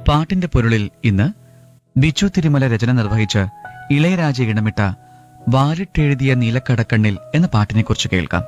പാട്ടിന്റെ പൊരുളിൽ ഇന്ന് ബിച്ചു തിരുമല രചന നിർവഹിച്ച് ഇളയരാജ ഇണമിട്ട വാലിട്ടെഴുതിയ നീലക്കടക്കണ്ണിൽ എന്ന പാട്ടിനെക്കുറിച്ച് കേൾക്കാം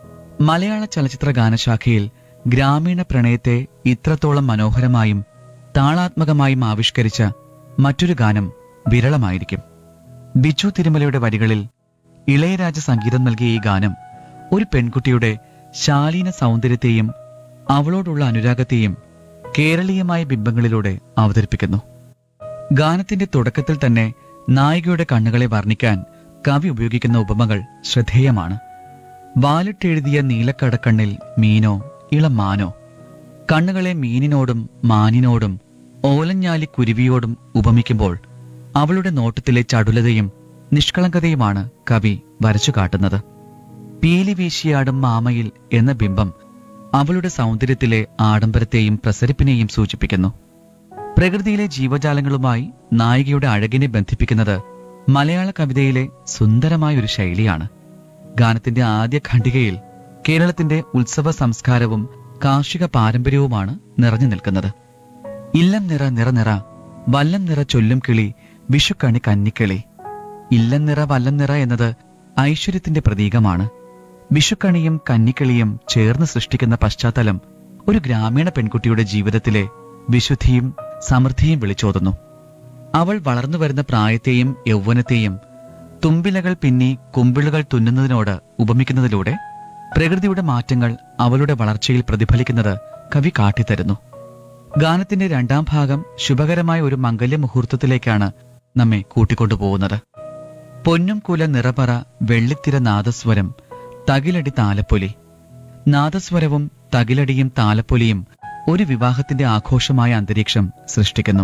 മലയാള ചലച്ചിത്ര ഗാനശാഖയിൽ ഗ്രാമീണ പ്രണയത്തെ ഇത്രത്തോളം മനോഹരമായും താളാത്മകമായും ആവിഷ്കരിച്ച മറ്റൊരു ഗാനം വിരളമായിരിക്കും ബിച്ചു തിരുമലയുടെ വരികളിൽ ഇളയരാജ സംഗീതം നൽകിയ ഈ ഗാനം ഒരു പെൺകുട്ടിയുടെ ശാലീന സൗന്ദര്യത്തെയും അവളോടുള്ള അനുരാഗത്തെയും കേരളീയമായ ബിംബങ്ങളിലൂടെ അവതരിപ്പിക്കുന്നു ഗാനത്തിന്റെ തുടക്കത്തിൽ തന്നെ നായികയുടെ കണ്ണുകളെ വർണ്ണിക്കാൻ കവി ഉപയോഗിക്കുന്ന ഉപമകൾ ശ്രദ്ധേയമാണ് വാലിട്ടെഴുതിയ നീലക്കടക്കണ്ണിൽ മീനോ ഇളം മാനോ കണ്ണുകളെ മീനിനോടും മാനിനോടും ഓലഞ്ഞാലി കുരുവിയോടും ഉപമിക്കുമ്പോൾ അവളുടെ നോട്ടത്തിലെ ചടുലതയും നിഷ്കളങ്കതയുമാണ് കവി വരച്ചു കാട്ടുന്നത് പീലി വീശിയാടും മാമയിൽ എന്ന ബിംബം അവളുടെ സൗന്ദര്യത്തിലെ ആഡംബരത്തെയും പ്രസരിപ്പിനെയും സൂചിപ്പിക്കുന്നു പ്രകൃതിയിലെ ജീവജാലങ്ങളുമായി നായികയുടെ അഴകിനെ ബന്ധിപ്പിക്കുന്നത് മലയാള കവിതയിലെ സുന്ദരമായ ഒരു ശൈലിയാണ് ഗാനത്തിന്റെ ആദ്യ ഖണ്ഡികയിൽ കേരളത്തിന്റെ ഉത്സവ സംസ്കാരവും കാർഷിക പാരമ്പര്യവുമാണ് നിറഞ്ഞു നിൽക്കുന്നത് ഇല്ലം നിറ നിറ നിറ വല്ലം നിറ ചൊല്ലും കിളി വിഷുക്കണി കന്നിക്കിളി ഇല്ലം നിറ വല്ലം നിറ എന്നത് ഐശ്വര്യത്തിന്റെ പ്രതീകമാണ് വിഷുക്കണിയും കന്നിക്കിളിയും ചേർന്ന് സൃഷ്ടിക്കുന്ന പശ്ചാത്തലം ഒരു ഗ്രാമീണ പെൺകുട്ടിയുടെ ജീവിതത്തിലെ വിശുദ്ധിയും സമൃദ്ധിയും വിളിച്ചോതുന്നു അവൾ വളർന്നു വരുന്ന പ്രായത്തെയും യൗവനത്തെയും തുമ്പിലകൾ പിന്നി കുമ്പിളുകൾ തുന്നുന്നതിനോട് ഉപമിക്കുന്നതിലൂടെ പ്രകൃതിയുടെ മാറ്റങ്ങൾ അവളുടെ വളർച്ചയിൽ പ്രതിഫലിക്കുന്നത് കവി കാട്ടിത്തരുന്നു ഗാനത്തിന്റെ രണ്ടാം ഭാഗം ശുഭകരമായ ഒരു മംഗല്യ മുഹൂർത്തത്തിലേക്കാണ് നമ്മെ കൂട്ടിക്കൊണ്ടുപോകുന്നത് പൊന്നും കുല നിറപറ വെള്ളിത്തിര നാദസ്വരം തകിലടി താലപ്പൊലി നാദസ്വരവും തകിലടിയും താലപ്പൊലിയും ഒരു വിവാഹത്തിന്റെ ആഘോഷമായ അന്തരീക്ഷം സൃഷ്ടിക്കുന്നു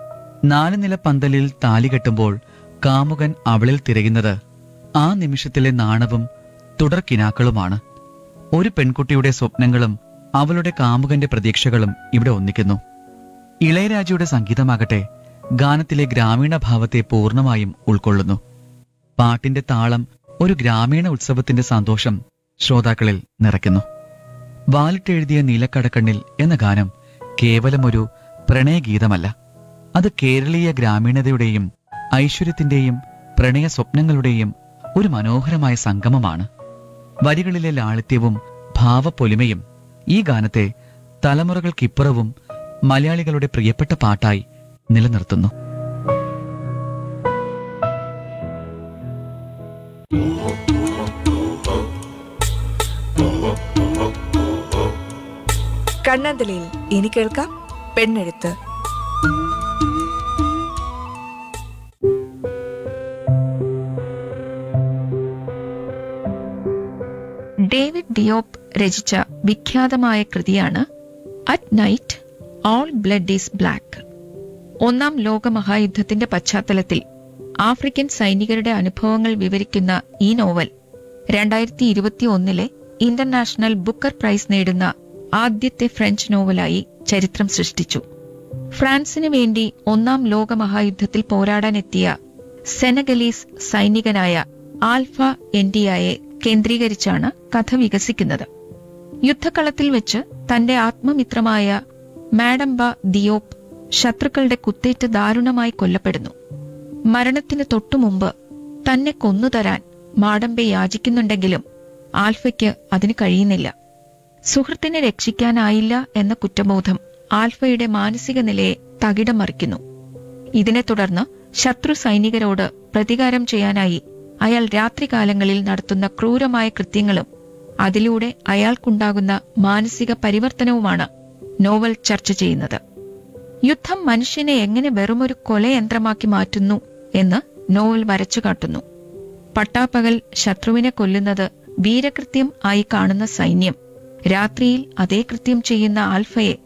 നാല് നില പന്തലിൽ താലി കെട്ടുമ്പോൾ കാമുകൻ അവളിൽ തിരയുന്നത് ആ നിമിഷത്തിലെ നാണവും തുടർക്കിനാക്കളുമാണ് ഒരു പെൺകുട്ടിയുടെ സ്വപ്നങ്ങളും അവളുടെ കാമുകന്റെ പ്രതീക്ഷകളും ഇവിടെ ഒന്നിക്കുന്നു ഇളയരാജയുടെ സംഗീതമാകട്ടെ ഗാനത്തിലെ ഗ്രാമീണ ഭാവത്തെ പൂർണ്ണമായും ഉൾക്കൊള്ളുന്നു പാട്ടിന്റെ താളം ഒരു ഗ്രാമീണ ഉത്സവത്തിന്റെ സന്തോഷം ശ്രോതാക്കളിൽ നിറയ്ക്കുന്നു വാലിട്ടെഴുതിയ നീലക്കടക്കണ്ണിൽ എന്ന ഗാനം കേവലം ഒരു പ്രണയഗീതമല്ല അത് കേരളീയ ഗ്രാമീണതയുടെയും ഐശ്വര്യത്തിന്റെയും പ്രണയ സ്വപ്നങ്ങളുടെയും ഒരു മനോഹരമായ സംഗമമാണ് വരികളിലെ ലാളിത്യവും ഭാവപ്പൊലിമയും ഈ ഗാനത്തെ തലമുറകൾക്കിപ്പുറവും മലയാളികളുടെ പ്രിയപ്പെട്ട പാട്ടായി നിലനിർത്തുന്നു കണ്ണാന്തലയിൽ ഇനി കേൾക്കാം പെണ്ണെഴുത്ത് ഡേവിഡ് ഡിയോപ്പ് രചിച്ച വിഖ്യാതമായ കൃതിയാണ് at night all blood is black ഒന്നാം ലോക മഹായുദ്ധത്തിന്റെ പശ്ചാത്തലത്തിൽ ആഫ്രിക്കൻ സൈനികരുടെ അനുഭവങ്ങൾ വിവരിക്കുന്ന ഈ നോവൽ രണ്ടായിരത്തി ഇരുപത്തി ഒന്നിലെ ഇന്റർനാഷണൽ ബുക്കർ പ്രൈസ് നേടുന്ന ആദ്യത്തെ ഫ്രഞ്ച് നോവലായി ചരിത്രം സൃഷ്ടിച്ചു ഫ്രാൻസിനു വേണ്ടി ഒന്നാം ലോക മഹായുദ്ധത്തിൽ പോരാടാനെത്തിയ സെനഗലീസ് സൈനികനായ ആൽഫ എൻഡിയായെ കേന്ദ്രീകരിച്ചാണ് കഥ വികസിക്കുന്നത് യുദ്ധക്കളത്തിൽ വെച്ച് തന്റെ ആത്മമിത്രമായ മാഡംബ ദിയോപ്പ് ശത്രുക്കളുടെ കുത്തേറ്റ് ദാരുണമായി കൊല്ലപ്പെടുന്നു മരണത്തിന് തൊട്ടുമുമ്പ് തന്നെ കൊന്നുതരാൻ മാഡംബെ യാചിക്കുന്നുണ്ടെങ്കിലും ആൽഫയ്ക്ക് അതിന് കഴിയുന്നില്ല സുഹൃത്തിനെ രക്ഷിക്കാനായില്ല എന്ന കുറ്റബോധം ആൽഫയുടെ മാനസിക നിലയെ തകിടം മറിക്കുന്നു ഇതിനെ തുടർന്ന് ശത്രു സൈനികരോട് പ്രതികാരം ചെയ്യാനായി അയാൾ രാത്രികാലങ്ങളിൽ നടത്തുന്ന ക്രൂരമായ കൃത്യങ്ങളും അതിലൂടെ അയാൾക്കുണ്ടാകുന്ന മാനസിക പരിവർത്തനവുമാണ് നോവൽ ചർച്ച ചെയ്യുന്നത് യുദ്ധം മനുഷ്യനെ എങ്ങനെ വെറുമൊരു കൊലയന്ത്രമാക്കി മാറ്റുന്നു എന്ന് നോവൽ വരച്ചു കാട്ടുന്നു പട്ടാപ്പകൽ ശത്രുവിനെ കൊല്ലുന്നത് വീരകൃത്യം ആയി കാണുന്ന സൈന്യം രാത്രിയിൽ അതേ കൃത്യം ചെയ്യുന്ന ആൽഫയെ